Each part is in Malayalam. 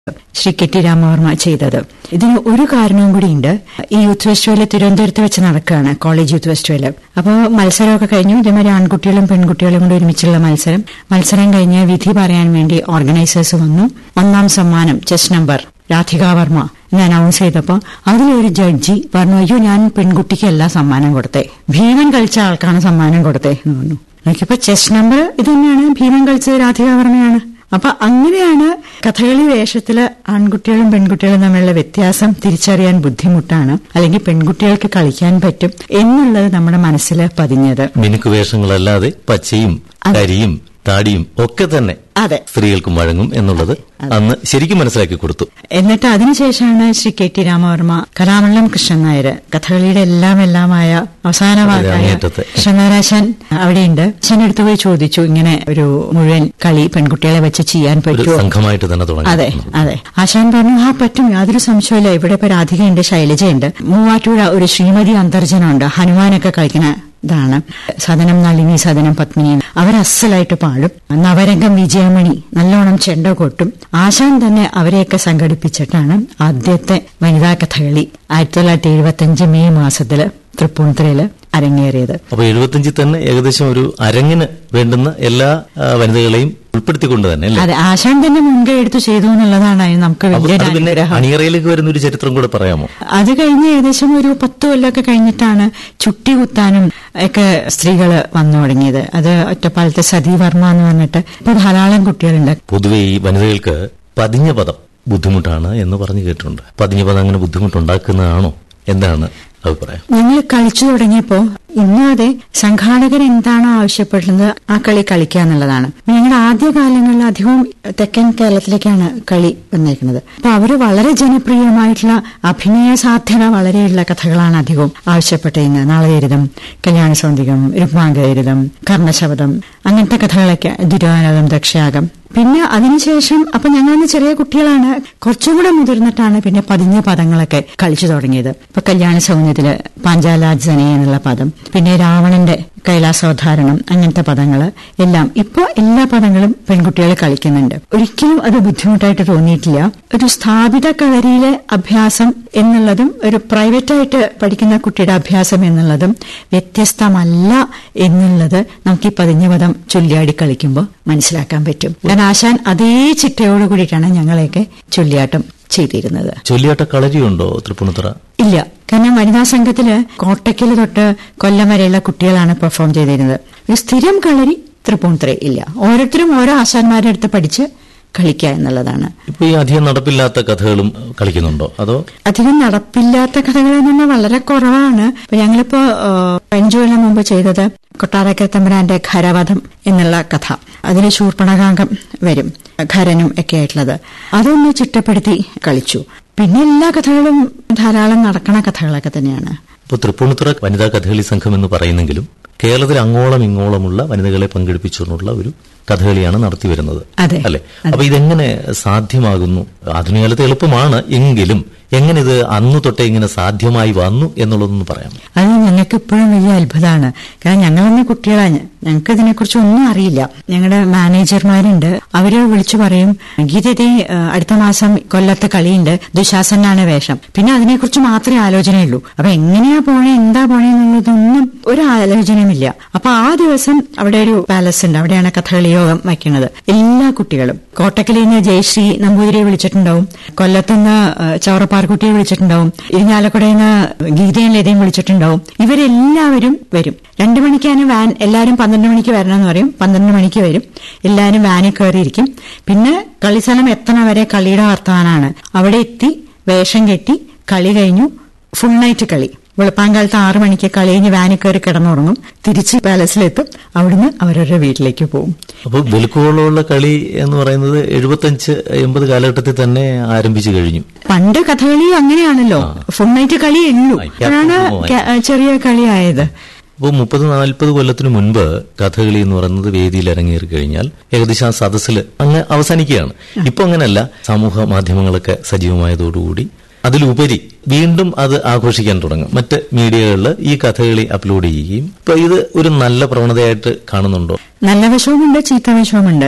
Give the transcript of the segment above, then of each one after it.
ശ്രീ കെ ടി രാമവർമ്മ ചെയ്തത് ഇതിന് ഒരു കാരണവും കൂടിയുണ്ട് ഈ യൂത്ത് ഫെസ്റ്റിവൽ തിരുവനന്തപുരത്ത് വെച്ച് നടക്കുകയാണ് കോളേജ് യൂത്ത് ഫെസ്റ്റിവൽ അപ്പോൾ മത്സരമൊക്കെ കഴിഞ്ഞു ഇതേമാതിരി ആൺകുട്ടികളും പെൺകുട്ടികളും കൂടി ഒരുമിച്ചുള്ള മത്സരം മത്സരം കഴിഞ്ഞ് വിധി പറയാൻ വേണ്ടി ഓർഗനൈസേഴ്സ് വന്നു ഒന്നാം സമ്മാനം ചെസ് നമ്പർ രാധിക വർമ്മ എന്ന് അനൗൺസ് ചെയ്തപ്പോൾ അതിലൊരു ജഡ്ജി പറഞ്ഞു അയ്യോ ഞാൻ പെൺകുട്ടിക്കല്ല സമ്മാനം കൊടുത്തേ ഭീമൻ കളിച്ച ആൾക്കാണ് സമ്മാനം കൊടുത്തേ എന്ന് പറഞ്ഞു നോക്കിയപ്പോ ചെസ് നമ്പർ ഇത് തന്നെയാണ് ഭീമൻ കളിച്ചത് രാധിക വർമ്മയാണ് അപ്പൊ അങ്ങനെയാണ് കഥകളി വേഷത്തില് ആൺകുട്ടികളും പെൺകുട്ടികളും തമ്മിലുള്ള വ്യത്യാസം തിരിച്ചറിയാൻ ബുദ്ധിമുട്ടാണ് അല്ലെങ്കിൽ പെൺകുട്ടികൾക്ക് കളിക്കാൻ പറ്റും എന്നുള്ളത് നമ്മുടെ മനസ്സിൽ പതിഞ്ഞത് മിനുക്ക് വേഷങ്ങളല്ലാതെ പച്ചയും കരിയും താടിയും ഒക്കെ തന്നെ അതെ സ്ത്രീകൾക്കും വഴങ്ങും എന്നുള്ളത് അന്ന് ശരിക്കും മനസ്സിലാക്കി കൊടുത്തു എന്നിട്ട് അതിനുശേഷമാണ് ശ്രീ കെ ടി രാമവർമ്മ കലാമണ്ഡലം കൃഷ്ണൻ നായർ കഥകളിയുടെ എല്ലാം എല്ലാമായ അവസാന ഭാഗമായ അങ്ങേയറ്റത്തെ. കൃഷ്ണനാരാശൻ അവിടെയുണ്ട് അച്ഛൻ അടുത്ത് പോയി ചോദിച്ചു ഇങ്ങനെ ഒരു മുഴുവൻ കളി പെൺകുട്ടികളെ വെച്ച് ചെയ്യാൻ ഒരു പറ്റുമോ സംഘമായിട്ട് തന്നെ തുടങ്ങി അതെ അതെ ആശാൻ പറഞ്ഞു ആ പറ്റും യാതൊരു സംശയമില്ല ഇവിടെ ഇപ്പൊ രാധികയുണ്ട് ശൈലജയുണ്ട് മൂവാറ്റുപുഴ ഒരു ശ്രീമതി അന്തർജനമുണ്ട് ഹനുമാനൊക്കെ കളിക്കുന്ന ഇതാണ് സദനം നളിനി സദനം പത്മിനി അവർ അസലായിട്ട് പാടും നവരംഗം വിജയമണി നല്ലോണം ചെണ്ട കൊട്ടും ആശാൻ തന്നെ അവരെയൊക്കെ സംഘടിപ്പിച്ചിട്ടാണ് ആദ്യത്തെ വനിതാ കഥകളി ആയിരത്തി തൊള്ളായിരത്തി എഴുപത്തി അഞ്ച് മെയ് മാസത്തില് തൃപ്പൂണിത്തുറയില് അരങ്ങേറിയത് അപ്പൊ എഴുപത്തിയഞ്ചിൽ തന്നെ ഏകദേശം ഒരു അരങ്ങിന് വേണ്ടുന്ന എല്ലാ ആ, വനിതകളെയും ഉൾപ്പെടുത്തിക്കൊണ്ട് തന്നെ അല്ലേ അതെ ആശാൻ തന്നെ മുൻകൈ എടുത്ത് ചെയ്തു എന്നുള്ളതാണ് നമുക്ക് അപ്പൊ വലിയൊരു അത് പിന്നെ അനുഗ്രഹം അണിയറയിലേക്ക് വരുന്ന ഒരു ചരിത്രം കൂടെ പറയാമോ അത് കഴിഞ്ഞ് ഏകദേശം ഒരു പത്ത് കൊല്ലമൊക്കെ കഴിഞ്ഞിട്ടാണ് ചുട്ടി കുത്താനും ഒക്കെ സ്ത്രീകൾ വന്നു തുടങ്ങിയത് അത് ഒറ്റപ്പാലത്തെ സതി വർമ്മ എന്ന് പറഞ്ഞിട്ട് ഇപ്പൊ ധാരാളം കുട്ടികളുണ്ട് പൊതുവെ ഈ വനിതകൾക്ക് പതിഞ്ഞ പദം ബുദ്ധിമുട്ടാണ് എന്ന് പറഞ്ഞു കേട്ടിട്ടുണ്ട് പതിഞ്ഞ പദം അങ്ങനെ ബുദ്ധിമുട്ടുണ്ടാക്കുന്നതാണോ എന്താണ് അഭിപ്രായം ഞങ്ങൾ കളിച്ചു തുടങ്ങിയപ്പോ ഇന്നും അതെ സംഘാടകർ എന്താണോ ആവശ്യപ്പെടുന്നത് ആ കളി കളിക്കുക എന്നുള്ളതാണ് ഞങ്ങളുടെ ആദ്യ കാലങ്ങളിൽ അധികവും തെക്കൻ കേരളത്തിലേക്കാണ് കളി വന്നേക്കുന്നത് അപ്പൊ അവര് വളരെ ജനപ്രിയമായിട്ടുള്ള അഭിനയ സാധ്യത വളരെയുള്ള കഥകളാണ് അധികവും ആവശ്യപ്പെട്ടിരുന്നത് നാളെയരിതം കല്യാണ സൗന്ദികം രുക്മാംഗരിതം കർണശബദം അങ്ങനത്തെ കഥകളൊക്കെ ദുര്യോധനം ദക്ഷയാഗം പിന്നെ അതിനുശേഷം അപ്പൊ ഞങ്ങളന്ന് ചെറിയ കുട്ടികളാണ് കുറച്ചുകൂടെ മുതിർന്നിട്ടാണ് പിന്നെ പതിഞ്ഞ പദങ്ങളൊക്കെ കളിച്ചു തുടങ്ങിയത് ഇപ്പൊ കല്യാണ സൗന്ദര്യത്തില് പാഞ്ചാലാജനെ എന്നുള്ള പദം പിന്നെ രാവണന്റെ കൈലാസോദ്ധാരണം അങ്ങനത്തെ പദങ്ങള് എല്ലാം ഇപ്പൊ എല്ലാ പദങ്ങളും പെൺകുട്ടികൾ കളിക്കുന്നുണ്ട് ഒരിക്കലും അത് ബുദ്ധിമുട്ടായിട്ട് തോന്നിയിട്ടില്ല ഒരു സ്ഥാപിത കളരിയിലെ അഭ്യാസം എന്നുള്ളതും ഒരു പ്രൈവറ്റായിട്ട് പഠിക്കുന്ന കുട്ടിയുടെ അഭ്യാസം എന്നുള്ളതും വ്യത്യസ്തമല്ല എന്നുള്ളത് നമുക്ക് ഈ പതിഞ്ഞ പദം ചൊല്ലിയാടി കളിക്കുമ്പോൾ മനസ്സിലാക്കാൻ പറ്റും കാരണം ആശാൻ അതേ ചിട്ടയോട് കൂടിയിട്ടാണ് ഞങ്ങളെയൊക്കെ ചൊല്ലിയാട്ടം ചെയ്തിരുന്നത് ചൊല്ലിയാട്ട കളരിയുണ്ടോ തൃപ്പൂണിത്തുറ ഇല്ല കാരണം വനിതാ സംഘത്തില് കോട്ടയ്ക്കൽ തൊട്ട് കൊല്ലം വരെയുള്ള കുട്ടികളാണ് പെർഫോം ചെയ്തിരുന്നത് ഒരു സ്ഥിരം കളരി തൃപ്പൂണിത്തുറ ഇല്ല ഓരോരുത്തരും ഓരോ ആശാന്മാരുടെ അടുത്ത് പഠിച്ച് കളിക്കുക എന്നുള്ളതാണ് ഇപ്പൊ ഈ അധികം നടപ്പില്ലാത്ത കഥകളും കളിക്കുന്നുണ്ടോ അതോ അധികം നടപ്പില്ലാത്ത കഥകൾ എന്ന് പറഞ്ഞാൽ വളരെ കുറവാണ് ഇപ്പൊ ഞങ്ങളിപ്പോ ഏഹ്, അഞ്ചു കൊല്ലം മുമ്പ് ചെയ്തത് കൊട്ടാരക്കര തമ്പുരാന്റെ ഖരവധം എന്നുള്ള കഥ അതിൽ ശൂർപ്പണകാംഗം വരും ഖരനും ഒക്കെ ആയിട്ടുള്ളത് അതൊന്ന് ചിട്ടപ്പെടുത്തി കളിച്ചു പിന്നെ എല്ലാ കഥകളും ധാരാളം നടക്കണ കഥകളൊക്കെ തന്നെയാണ് ഇപ്പൊ തൃപ്പൂണിത്തുറ വനിതാ കഥകളി സംഘം എന്ന് പറയുന്നെങ്കിലും കേരളത്തിൽ അങ്ങോളം ഇങ്ങോളമുള്ള വനിതകളെ പങ്കെടുപ്പിച്ചുകൊണ്ടുള്ള ഒരു കഥകളിയാണ് നടത്തി വരുന്നത് അതെ. അല്ലെ അപ്പൊ ഇതെങ്ങനെ സാധ്യമാകുന്നു ആധുനിക കാലത്ത് എളുപ്പമാണ് എങ്കിലും എങ്ങനെ ഇത് അന്നു തൊട്ടേ ഇങ്ങനെ സാധ്യമായി വന്നു എന്നുള്ളതൊന്ന് പറയാം അത് ഞങ്ങൾക്ക് ഇപ്പോഴും വലിയ അത്ഭുതമാണ് കാരണം ഞങ്ങളന്ന് കുട്ടികളാണ് ഞങ്ങൾക്ക് ഇതിനെക്കുറിച്ച് ഒന്നും അറിയില്ല ഞങ്ങളുടെ മാനേജർമാരുണ്ട് അവര് വിളിച്ചു പറയും ഗീതത്തെ അടുത്ത മാസം കൊല്ലത്തെ കളിയുണ്ട് ദുശാസനാണ് വേഷം പിന്നെ അതിനെക്കുറിച്ച് മാത്രമേ ആലോചനയുള്ളൂ അപ്പൊ എങ്ങനെയാ പോണേ എന്താ പോണേ എന്നുള്ളതൊന്നും ഒരു ആലോചനയുമില്ല അപ്പൊ ആ ദിവസം അവിടെ ഒരു പാലസ് ഉണ്ട് അവിടെയാണ് കഥകളി യോഗം വയ്ക്കുന്നത് എല്ലാ കുട്ടികളും കോട്ടക്കലിൽ നിന്ന് ജയശ്രീ നമ്പൂതിരിയെ വിളിച്ചിട്ടുണ്ടാവും കൊല്ലത്തുനിന്ന് ചവറപ്പാർക്കുട്ടിയെ വിളിച്ചിട്ടുണ്ടാവും ഇരിഞ്ഞാലക്കുടയിൽ നിന്ന് ഗീതയും ലതയും വിളിച്ചിട്ടുണ്ടാവും ഇവരെല്ലാവരും വരും രണ്ടു മണിക്കാണ് വാൻ എല്ലാവരും പന്ത്രണ്ട് മണിക്ക് വരണമെന്ന് പറയും പന്ത്രണ്ട് മണിക്ക് വരും എല്ലാവരും വാനിൽ കയറിയിരിക്കും പിന്നെ കളിസ്ഥലം എത്തണ വരെ കളിയുടെ വർത്തമാനാണ് അവിടെ എത്തി വേഷം കെട്ടി കളി കഴിഞ്ഞു ഫുൾ നൈറ്റ് കളി വെളുപ്പാങ്കാലത്ത് ആറു മണിക്ക് കളി കഴിഞ്ഞ് വാനിൽ കയറി കിടന്നുറങ്ങും തിരിച്ച് പാലസിലെത്തും അവിടുന്ന് അവരവരുടെ വീട്ടിലേക്ക് പോകും അപ്പൊ വെലുക്കോളമുള്ള കളി എന്ന് പറയുന്നത് എഴുപത്തഞ്ച് എൺപത് കാലഘട്ടത്തിൽ തന്നെ ആരംഭിച്ചു കഴിഞ്ഞു പണ്ട് കഥകളി അങ്ങനെയാണല്ലോ ഫുൾ നൈറ്റ് കളി ഉള്ളൂ ആ, അപ്പോഴാണ് ക- ചെറിയ കളിയായത് അപ്പോൾ മുപ്പത് നാൽപ്പത് കൊല്ലത്തിനു മുൻപ് കഥകളി എന്ന് പറയുന്നത് വേദിയിൽ ഇറങ്ങിയേറി കഴിഞ്ഞാൽ ഏകദേശം ആ സദസ്സിൽ അങ്ങ് അവസാനിക്കുകയാണ് ഇപ്പൊ അങ്ങനെയല്ല സമൂഹ മാധ്യമങ്ങളൊക്കെ സജീവമായതോടുകൂടി അതിലുപരി വീണ്ടും അത് ആഘോഷിക്കാൻ തുടങ്ങും മറ്റ് മീഡിയകളിൽ ഈ കഥകളി അപ്ലോഡ് ചെയ്യുകയും ഇപ്പൊ ഇത് ഒരു നല്ല പ്രവണതയായിട്ട് കാണുന്നുണ്ടോ നല്ല വശവുമുണ്ട് ചീത്ത വശവുമുണ്ട്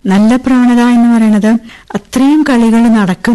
നല്ല പ്രവണത എന്ന് പറയുന്നത് അത്രയും കളികൾ നടക്കും